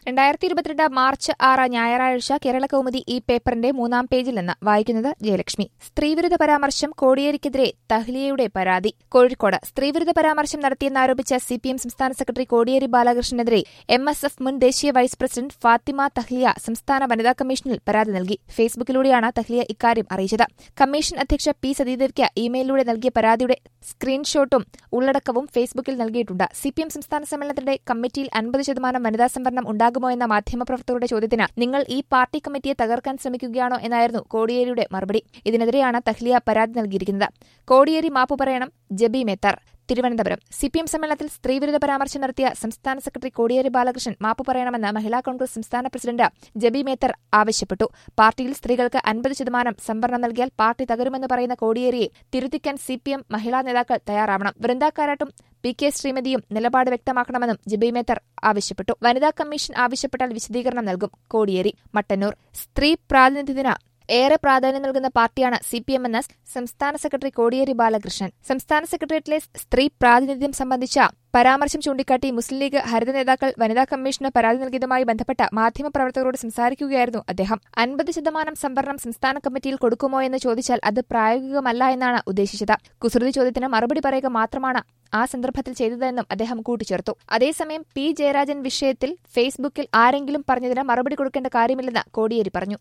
രണ്ടായിരത്തി ഇരുപത്തിരണ്ട് മാർച്ച് ആറ് ഞായറാഴ്ച കേരള കൗമുദി ഈ പേപ്പറിന്റെ മൂന്നാം പേജിൽ നിന്ന് വായിക്കുന്നത് ജയലക്ഷ്മി സ്ത്രീവിരുദ്ധ പരാമർശം കോടിയേരിക്കെതിരെ തഹ്ലിയയുടെ പരാതി കോഴിക്കോട് സ്ത്രീവിരുദ്ധ പരാമർശം നടത്തിയെന്നാരോപിച്ച സി പി എം സംസ്ഥാന സെക്രട്ടറി കോടിയേരി ബാലകൃഷ്ണനെതിരെ എം എസ് എഫ് മുൻ ദേശീയ വൈസ് പ്രസിഡന്റ് ഫാത്തിമ തഹ്ലിയ സംസ്ഥാന വനിതാ കമ്മീഷനിൽ പരാതി നൽകി ഫേസ്ബുക്കിലൂടെയാണ് തഹ്ലിയ ഇക്കാര്യം അറിയിച്ചത് കമ്മീഷൻ അധ്യക്ഷ പി സതീദേവിക്ക് ഇമെയിലിലൂടെ നൽകിയ പരാതിയുടെ സ്ക്രീൻഷോട്ടും ഉള്ളടക്കവും ഫേസ്ബുക്കിൽ നൽകിയിട്ടുണ്ട് സി പി എം സംസ്ഥാന സമ്മേളനത്തിന്റെ കമ്മിറ്റിയിൽ അൻപത് ശതമാനം വനിതാ സംവരണം ഉണ്ടാകുമോ എന്ന മാധ്യമപ്രവർത്തകരുടെ ചോദ്യത്തിന് നിങ്ങൾ ഈ പാർട്ടി കമ്മിറ്റിയെ തകർക്കാൻ ശ്രമിക്കുകയാണോ എന്നായിരുന്നു കോടിയേരിയുടെ മറുപടി ഇതിനെതിരെയാണ് തഹ്ലിയ പരാതി നൽകിയിരിക്കുന്നത് കോടിയേരി മാപ്പു പറയണം Jebi Mather Thiruvananthapuram C P M സമ്മേളനത്തിൽ സ്ത്രീവിരുദ്ധ പരാമർശം നടത്തിയ സംസ്ഥാന സെക്രട്ടറി കോടിയേരി ബാലകൃഷ്ണൻ മാപ്പ് പറയണമെന്ന് മഹിളാ കോൺഗ്രസ് സംസ്ഥാന പ്രസിഡന്റ് ജബി മേത്തർ ആവശ്യപ്പെട്ടു പാർട്ടിയിൽ സ്ത്രീകൾക്ക് അൻപത് ശതമാനം സംവരണം നൽകിയാൽ പാർട്ടി തകരുമെന്ന് പറയുന്ന കോടിയേരിയെ തിരുത്തിക്കാൻ സി പി എം മഹിളാ നേതാക്കൾ തയ്യാറാവണം വൃന്ദാക്കാരാട്ടും പി കെ ശ്രീമതിയും നിലപാട് വ്യക്തമാക്കണമെന്നും ജബി മേത്തർ ആവശ്യപ്പെട്ടു വനിതാ കമ്മീഷൻ ആവശ്യപ്പെട്ടാൽ വിശദീകരണം നൽകും കോടിയേരി മട്ടന്നൂർ സ്ത്രീ പ്രാതിനിധ്യത്തിന് ഏറെ പ്രാധാന്യം നൽകുന്ന പാർട്ടിയാണ് സി പി എം എന്ന സംസ്ഥാന സെക്രട്ടറി കോടിയേരി ബാലകൃഷ്ണൻ സംസ്ഥാന സെക്രട്ടേറിയറ്റിലെ സ്ത്രീ പ്രാതിനിധ്യം സംബന്ധിച്ച പരാമർശം ചൂണ്ടിക്കാട്ടി മുസ്ലിം ലീഗ് ഹരിത നേതാക്കൾ വനിതാ കമ്മീഷന് പരാതി നൽകിയതുമായി ബന്ധപ്പെട്ട മാധ്യമപ്രവർത്തകരോട് സംസാരിക്കുകയായിരുന്നു അദ്ദേഹം അൻപത് ശതമാനം സംവരണം സംസ്ഥാന കമ്മിറ്റിയിൽ കൊടുക്കുമോ എന്ന് ചോദിച്ചാൽ അത് പ്രായോഗികമല്ല എന്നാണ് ഉദ്ദേശിച്ചത് കുസൃതി ചോദ്യത്തിന് മറുപടി പറയുക മാത്രമാണ് ആ സന്ദർഭത്തിൽ ചെയ്തതെന്നും അദ്ദേഹം കൂട്ടിച്ചേർത്തു അതേസമയം പി ജയരാജൻ വിഷയത്തിൽ ഫേസ്ബുക്കിൽ ആരെങ്കിലും പറഞ്ഞതിന് മറുപടി കൊടുക്കേണ്ട കാര്യമില്ലെന്ന് കോടിയേരി പറഞ്ഞു